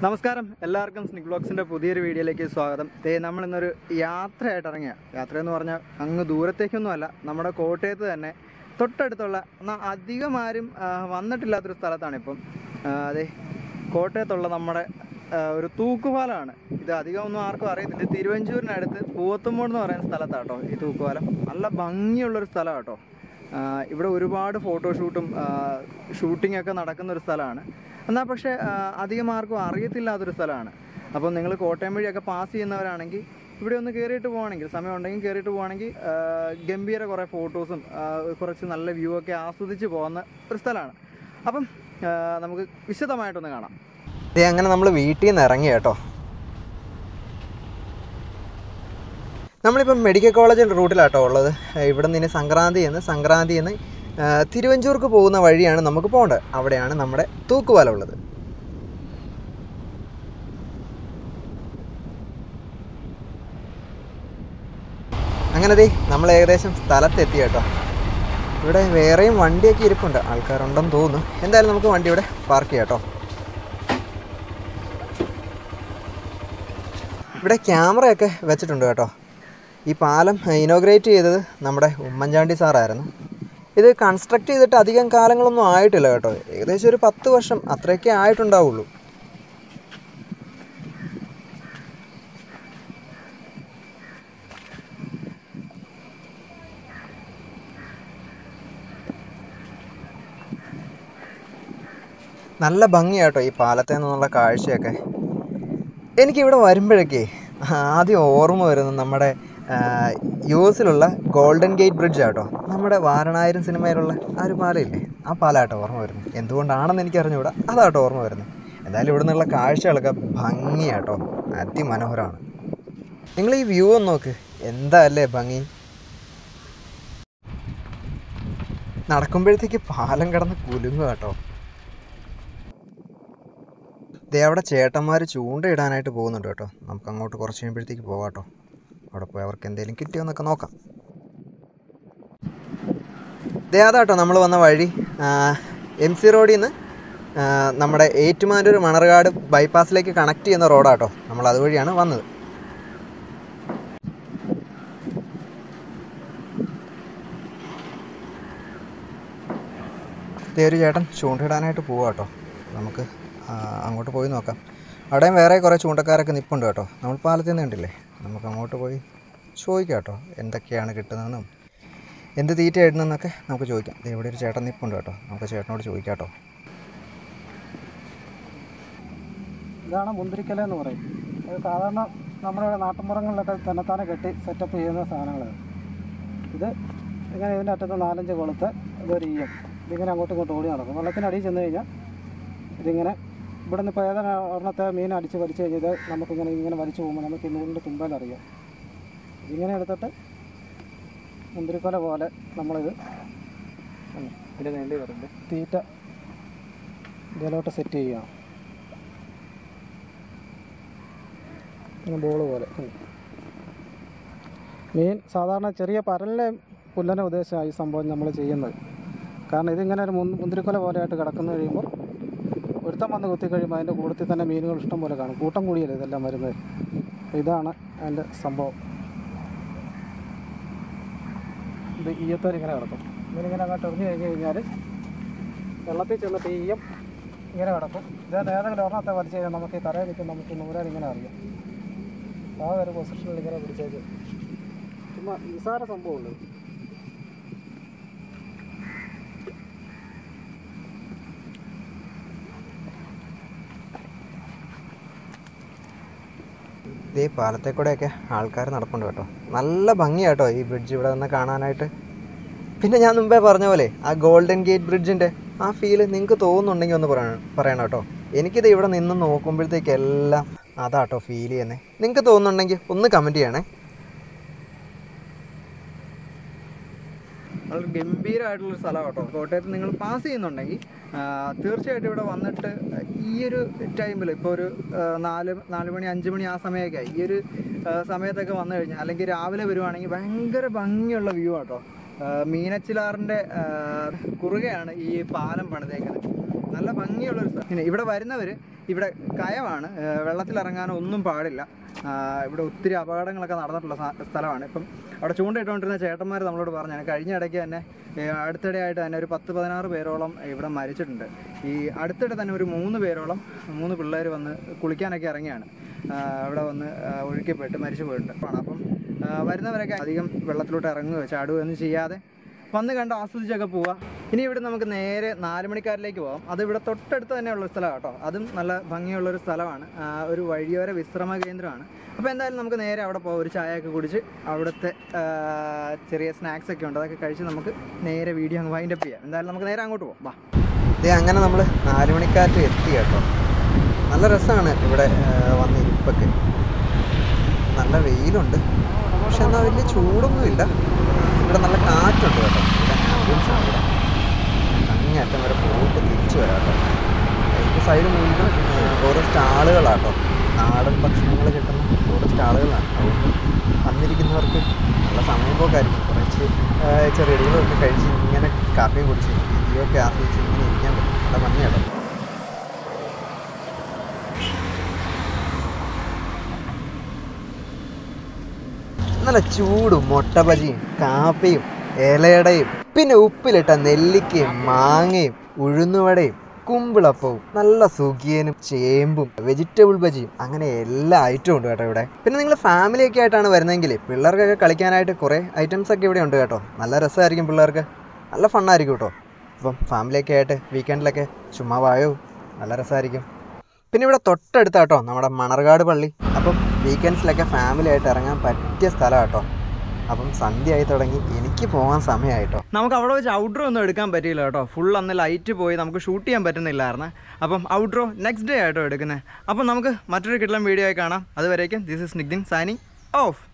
നമസ്കാരം എല്ലാവർക്കും സ്നിക് ബ്ലോഗ്സിൻ്റെ പുതിയൊരു വീഡിയോയിലേക്ക് സ്വാഗതം ദേ നമ്മൾ ഇന്നൊരു യാത്രയായിട്ട് ഇറങ്ങിയ യാത്ര എന്ന് പറഞ്ഞാൽ അങ്ങ് ദൂരത്തേക്കൊന്നുമല്ല നമ്മുടെ കോട്ടയത്ത് തന്നെ തൊട്ടടുത്തുള്ള എന്നാൽ അധികം ആരും ആ, വന്നിട്ടില്ലാത്തൊരു സ്ഥലത്താണ് ഇപ്പം ആ, അതെ കോട്ടയത്തുള്ള നമ്മുടെ ആ, ഒരു തൂക്കുപാലമാണ് ഇത് അധികം ഒന്നും ആർക്കും അറിയത്തില്ല ഇത് തിരുവഞ്ചൂരിനടുത്ത് പൂവത്തുമ്പോട് എന്ന് പറയുന്ന സ്ഥലത്താട്ടോ ഈ തൂക്കുപാലം നല്ല ഭംഗിയുള്ളൊരു സ്ഥലമാണ് കേട്ടോ ഇവിടെ ഒരുപാട് ഫോട്ടോഷൂട്ടും ഷൂട്ടിംഗ് ഒക്കെ നടക്കുന്ന ഒരു സ്ഥലമാണ് എന്നാൽ പക്ഷേ ആ, അധികം ആർക്കും അറിയത്തില്ലാത്തൊരു സ്ഥലമാണ് അപ്പോൾ നിങ്ങൾ കോട്ടയം വഴിയൊക്കെ പാസ് ചെയ്യുന്നവരാണെങ്കിൽ ഇവിടെ ഒന്ന് കയറിയിട്ട് പോകണമെങ്കിൽ സമയം ഉണ്ടെങ്കിൽ കയറിയിട്ട് പോകണമെങ്കിൽ ആ, ഗംഭീര കുറേ ഫോട്ടോസും കുറച്ച് നല്ല വ്യൂ ഒക്കെ ആസ്വദിച്ച് പോകുന്ന ഒരു സ്ഥലമാണ് അപ്പം ആ, നമുക്ക് വിശദമായിട്ടൊന്ന് കാണാം ഇതേ അങ്ങനെ നമ്മൾ വീട്ടിൽ നിന്ന് ഇറങ്ങി കേട്ടോ നമ്മളിപ്പം മെഡിക്കൽ കോളേജ് റൂട്ടിലാട്ടോ ഉള്ളത് ഇവിടെ നിന്ന് സംക്രാന്തി എന്ന് സംക്രാന്തി എന്ന് തിരുവഞ്ചൂർക്ക് പോകുന്ന വഴിയാണ് നമുക്ക് പോകേണ്ടത് അവിടെയാണ് നമ്മുടെ തൂക്കുപാലം ഉള്ളത് അങ്ങനെ ദേ നമ്മൾ ഏകദേശം സ്ഥലത്തെത്തി കേട്ടോ ഇവിടെ വേറെയും വണ്ടിയൊക്കെ ഇരിപ്പുണ്ട് ആൾക്കാരുണ്ടെന്ന് തോന്നുന്നു എന്തായാലും നമുക്ക് വണ്ടി ഇവിടെ പാർക്ക് ചെയ്യാം കേട്ടോ ഇവിടെ ക്യാമറയൊക്കെ വെച്ചിട്ടുണ്ട് കേട്ടോ ഈ പാലം ഇനോഗ്രേറ്റ് ചെയ്തത് നമ്മുടെ ഉമ്മൻചാണ്ടി സാറായിരുന്നു ഇത് കൺസ്ട്രക്ട് ചെയ്തിട്ട് അധികം കാലങ്ങളൊന്നും ആയിട്ടില്ല കേട്ടോ ഏകദേശം ഒരു പത്ത് വർഷം അത്രയൊക്കെ ആയിട്ടുണ്ടാവുള്ളൂ നല്ല ഭംഗിയാട്ടോ ഈ പാലത്തിൽ നിന്നുള്ള കാഴ്ചയൊക്കെ എനിക്കിവിടെ വരുമ്പോഴൊക്കെ ആദ്യം ഓർമ്മ വരുന്നത് നമ്മുടെ യു എസിലുള്ള ഗോൾഡൻ ഗേറ്റ് ബ്രിഡ്ജ് ആട്ടോ നമ്മുടെ വാരണായിരം സിനിമയിലുള്ള ആ ഒരു പാലമില്ലേ ആ പാലാട്ടോ ഓർമ്മ വരുന്നത് എന്തുകൊണ്ടാണെന്ന് എനിക്ക് അറിഞ്ഞുകൂടാ അതാട്ടോ ഓർമ്മ വരുന്നത് എന്തായാലും ഇവിടെ നിന്നുള്ള കാഴ്ചകളൊക്കെ ഭംഗിയാട്ടോ അതിമനോഹരമാണ് നിങ്ങൾ ഈ വ്യൂ ഒന്ന് നോക്ക് എന്താ അല്ലേ ഭംഗി നടക്കുമ്പോഴത്തേക്ക് പാലം കിടന്ന് കുലുങ്ങുക കേട്ടോ ദേ അവിടെ ചേട്ടന്മാർ ചൂണ്ടയിടാനായിട്ട് പോകുന്നുണ്ട് കേട്ടോ നമുക്ക് അങ്ങോട്ട് കുറച്ച് കഴിയുമ്പോഴത്തേക്ക് പോകാം കേട്ടോ അവിടെ പോയി അവർക്ക് എന്തെങ്കിലും കിട്ടിയോന്നൊക്കെ നോക്കാം ദേ അതാട്ടോ നമ്മൾ വന്ന വഴി എം സി റോഡിൽ നിന്ന് നമ്മുടെ ഏറ്റുമാനൂർ മണർകാട് ബൈപ്പാസിലേക്ക് കണക്ട് ചെയ്യുന്ന റോഡാട്ടോ നമ്മൾ അതുവഴിയാണ് വന്നത് ദേ ഒരു ചേട്ടൻ ചൂണ്ടയിടാനായിട്ട് പോവാം കേട്ടോ നമുക്ക് ആ, അങ്ങോട്ട് പോയി നോക്കാം അവിടെയും വേറെ കുറേ ചൂണ്ടക്കാരൊക്കെ നിൽപ്പുണ്ട് കേട്ടോ നമ്മൾ പാലത്തിൽ നിന്ന് കണ്ടില്ലേ നമുക്ക് അങ്ങോട്ട് പോയി ചോദിക്കാം കേട്ടോ എന്തൊക്കെയാണ് കിട്ടുന്നതെന്നും എന്ത് തീറ്റ ഇടുന്നതെന്നൊക്കെ നമുക്ക് ചോദിക്കാം ദേ ഇവിടെ ഒരു ചേട്ടൻ നിൽപ്പുണ്ട് കേട്ടോ നമുക്ക് ചേട്ടനോട് ചോദിക്കാം കേട്ടോ ഇതാണ് മുന്തിരിക്കല എന്ന് പറയും അത് സാധാരണ നമ്മുടെ നാട്ടുമ്പുറങ്ങളിലൊക്കെ തന്നെത്താനെ കെട്ടി സെറ്റപ്പ് ചെയ്യുന്ന സാധനങ്ങളാണ് ഇത് ഇങ്ങനെ ഇതിൻ്റെ അറ്റത്ത് നാലഞ്ച് കൊളുത്ത് ഇതൊരു ഈയം ഇതിങ്ങനെ അങ്ങോട്ടും ഇങ്ങോട്ടും ഓടി നടക്കും വെള്ളത്തിനടിയിൽ ചെന്ന് കഴിഞ്ഞാൽ ഇതിങ്ങനെ ഇവിടെ നിന്ന് ഇപ്പോൾ ഏതാണ് ഒരെണ്ണത്തെ മീൻ അടിച്ച് വലിച്ചു കഴിഞ്ഞാൽ ഇത് നമുക്കിങ്ങനെ ഇങ്ങനെ വലിച്ചു പോകുമ്പോൾ നമുക്ക് ഈ നൂലിൻ്റെ തുമ്പലറിയാം ഇതിങ്ങനെ എടുത്തിട്ട് മുന്തിരിക്കൊല പോലെ നമ്മളിത് ഉം, ഇതിൻ്റെ നീണ്ടി വരുന്നുണ്ട് തീറ്റ ഇതിലോട്ട് സെറ്റ് ചെയ്യുകയാണ് ഇങ്ങനെ ബോള് പോലെ ഉം. മീൻ സാധാരണ ചെറിയ പരലിനെ പുല്ലനെ ഉദ്ദേശിച്ചാണ് ഈ സംഭവം നമ്മൾ ചെയ്യുന്നത് കാരണം ഇതിങ്ങനെ ഒരു മുന്ത് മുന്തിരിക്കൊല പോലെയായിട്ട് കിടക്കുന്ന കഴിയുമ്പോൾ ഒരുത്തം വന്ന് കുത്തി കഴിയുമ്പോൾ അതിൻ്റെ കൂട്ടത്തിൽ തന്നെ മീനുകൾ ഇഷ്ടം പോലെ കാണും കൂട്ടം കൂടിയല്ലേ ഇതെല്ലാം വരുന്നത് അപ്പോൾ ഇതാണ് അതിൻ്റെ സംഭവം ഇത് ഈയത്തോൽ ഇങ്ങനെ കിടക്കും ഇങ്ങനെ അങ്ങോട്ട് എറിഞ്ഞു കഴിഞ്ഞ് കഴിഞ്ഞാൽ വെള്ളത്തിൽ ചെന്നിട്ട് ഈ ഈയം ഇങ്ങനെ കിടക്കും ഇതിനകത്ത് ഏതെങ്കിലും ഒരെണ്ണത്തെ വലിച്ചു കഴിഞ്ഞാൽ നമുക്ക് ഈ തറയിൽ നിൽക്കും നമുക്ക് നൂരാൻ ഇങ്ങനെ അറിയാം ആ ഒരു പൊസിഷനിൽ ഇങ്ങനെ പിടിച്ചേക്ക് ചുമ്മാ നിസാര സംഭവമുള്ളൂ ഇതേ പാലത്തെ കൂടെയൊക്കെ ആൾക്കാർ നടപ്പുണ്ട് കേട്ടോ നല്ല ഭംഗിയാട്ടോ ഈ ബ്രിഡ്ജ് ഇവിടെ നിന്ന് കാണാനായിട്ട് പിന്നെ ഞാൻ മുമ്പേ പറഞ്ഞ പോലെ ആ ഗോൾഡൻ ഗേറ്റ് ബ്രിഡ്ജിൻ്റെ ആ ഫീല് നിങ്ങൾക്ക് തോന്നുന്നുണ്ടെങ്കിൽ ഒന്ന് പറയണം പറയണം കേട്ടോ എനിക്കിത് ഇവിടെ നിന്ന് നോക്കുമ്പോഴത്തേക്ക് എല്ലാം അതാട്ടോ ഫീൽ ചെയ്യുന്നത് നിങ്ങൾക്ക് തോന്നുന്നുണ്ടെങ്കിൽ ഒന്ന് കമൻറ്റ് ചെയ്യണേ വളരെ ഗംഭീരമായിട്ടുള്ളൊരു സ്ഥലമാണ് കേട്ടോ കോട്ടയത്ത് നിങ്ങൾ പാസ് ചെയ്യുന്നുണ്ടെങ്കിൽ ആ, തീർച്ചയായിട്ടും ഇവിടെ വന്നിട്ട് ഈ ഒരു ടൈമിൽ ഇപ്പോൾ ഒരു ആ, നാല് നാല് മണി അഞ്ച് മണി ആ സമയമൊക്കെ ആയി ഈ ഒരു ആ, സമയത്തൊക്കെ വന്നു കഴിഞ്ഞാൽ അല്ലെങ്കിൽ രാവിലെ വരുവാണെങ്കിൽ ഭയങ്കര ഭംഗിയുള്ള വ്യൂ ആട്ടോ ആ, മീനച്ചിലാറിൻ്റെ ആ, കുറുകയാണ് ഈ പാലം പണിതേക്കുന്നത് നല്ല ഭംഗിയുള്ളൊരു സ്ഥലം പിന്നെ ഇവിടെ വരുന്നവർ ഇവിടെ കയവാണ് ഏഹ് വെള്ളത്തിലിറങ്ങാനോ ഒന്നും പാടില്ല ആഹ് ഇവിടെ ഒത്തിരി അപകടങ്ങളൊക്കെ നടന്നിട്ടുള്ള സ്ഥ- സ്ഥലമാണ് ഇപ്പം അവിടെ ചൂണ്ടയിട്ടുകൊണ്ടിരുന്ന ചേട്ടന്മാർ നമ്മളോട് പറഞ്ഞാണ് കഴിഞ്ഞ ഇടയ്ക്ക് തന്നെ ഏഹ് അടുത്തിടെ ആയിട്ട് തന്നെ ഒരു പത്ത് പതിനാറ് പേരോളം ഇവിടെ മരിച്ചിട്ടുണ്ട് ഈ അടുത്തിടെ തന്നെ ഒരു മൂന്ന് പേരോളം മൂന്ന് പിള്ളേർ വന്ന് കുളിക്കാനൊക്കെ ഇറങ്ങിയാണ് ആഹ് അവിടെ വന്ന് ആഹ് ഒഴുക്കിപ്പെട്ട് മരിച്ചു പോയിട്ടുണ്ട് അപ്പം ആഹ് വരുന്നവരൊക്കെ അധികം വെള്ളത്തിലോട്ട് ഇറങ്ങുകയോ ചാടുകയോ ഒന്നും ചെയ്യാതെ വന്ന് കണ്ട് ആസ്വദിച്ചൊക്കെ പോവാം ഇനി ഇവിടെ നമുക്ക് നേരെ നാല് മണിക്കാരിലേക്ക് പോകാം അത് ഇവിടെ തൊട്ടടുത്ത് തന്നെയുള്ള സ്ഥലമാണ് കേട്ടോ അതും നല്ല ഭംഗിയുള്ളൊരു സ്ഥലമാണ് ആ, ഒരു വഴിയോര വിശ്രമ കേന്ദ്രമാണ് അപ്പോൾ എന്തായാലും നമുക്ക് നേരെ അവിടെ പോകാം ഒരു ചായയൊക്കെ കുടിച്ച് അവിടുത്തെ ആ, ചെറിയ സ്നാക്സ് ഒക്കെ ഉണ്ട് അതൊക്കെ കഴിച്ച് നമുക്ക് നേരെ വീഡിയോ അങ്ങ് വൈൻഡപ്പ് ചെയ്യാം എന്തായാലും നമുക്ക് നേരെ അങ്ങോട്ട് പോകാം വാ ഇത് അങ്ങനെ നമ്മൾ നാല് മണിക്കാറ്റ് എത്തി കേട്ടോ നല്ല രസമാണ് ഇവിടെ ആ, വന്ന് ഇരിപ്പൊക്കെ നല്ല വെയിലുണ്ട് പക്ഷെ എന്നാൽ വലിയ ചൂടൊന്നുമില്ല ഇവിടെ നല്ല കാറ്റുണ്ട് കേട്ടോ ഇവിടെ ആംബിയൻസ് ആണ് ഇവിടെ അങ്ങേയറ്റം വരെ പോയിട്ട് തിരിച്ചു വരാം കേട്ടോ ഈ സൈഡ് മുഴുവൻ ആ, ഓരോ സ്റ്റാളുകളാട്ടോ നാടൻ ഭക്ഷണങ്ങൾ കിട്ടുന്ന ഓരോ സ്റ്റാളുകളാണ് അതുകൊണ്ട് വന്നിരിക്കുന്നവർക്ക് നല്ല സമയം പോക്കായിരിക്കും കുറച്ച് ആ, ചെറിയടികളൊക്കെ കഴിച്ച് ഇങ്ങനെ കാപ്പിയും കുടിച്ച് ഇതൊക്കെ ആസ്വദിച്ച് ഇങ്ങനെ ഇരിക്കാൻ പറ്റും നല്ല ഭംഗിയാട്ടോ നല്ല ചൂടും മുട്ട ബജിയും കാപ്പിയും ഇലയടയും പിന്നെ ഉപ്പിലിട്ട നെല്ലിക്കയും മാങ്ങയും ഉഴുന്നുവടയും കുമ്പിളപ്പവും നല്ല സുഖിയനും ചേമ്പും വെജിറ്റബിൾ ബജിയും അങ്ങനെ എല്ലാ ഐറ്റവും ഉണ്ട് കേട്ടോ ഇവിടെ പിന്നെ നിങ്ങൾ ഫാമിലി ഒക്കെ ആയിട്ടാണ് വരുന്നതെങ്കിൽ പിള്ളേർക്കൊക്കെ കളിക്കാനായിട്ട് കുറേ ഐറ്റംസ് ഒക്കെ ഇവിടെ ഉണ്ട് കേട്ടോ നല്ല രസമായിരിക്കും പിള്ളേർക്ക് നല്ല ഫണ്ണായിരിക്കും കേട്ടോ അപ്പം ഫാമിലിയൊക്കെ ആയിട്ട് വീക്കെൻഡിലൊക്കെ ചുമ്മാ വായോ നല്ല രസമായിരിക്കും പിന്നെ ഇവിടെ തൊട്ടടുത്താട്ടോ നമ്മുടെ മണർകാട് പള്ളി അപ്പം വീക്കെൻഡ്സിലൊക്കെ ഫാമിലി ആയിട്ട് ഇറങ്ങാൻ പറ്റിയ സ്ഥലം കേട്ടോ അപ്പം സന്ധ്യ ആയി തുടങ്ങി എനിക്ക് പോകാൻ സമയമായിട്ടോ നമുക്ക് അവിടെ വെച്ച് ഔട്ട്ഡ്രോ ഒന്നും എടുക്കാൻ പറ്റിയില്ല കേട്ടോ ഫുൾ അന്ന് ലൈറ്റ് പോയി നമുക്ക് ഷൂട്ട് ചെയ്യാൻ പറ്റുന്നില്ലായിരുന്നു അപ്പം ഔട്ട്ഡ്രോ നെക്സ്റ്റ് ഡേ ആയിട്ടോ എടുക്കുന്നത് അപ്പം നമുക്ക് മറ്റൊരു കിട്ടലം വീഡിയോ ആയി കാണാം അതുവരേക്കും this is Nigdin signing of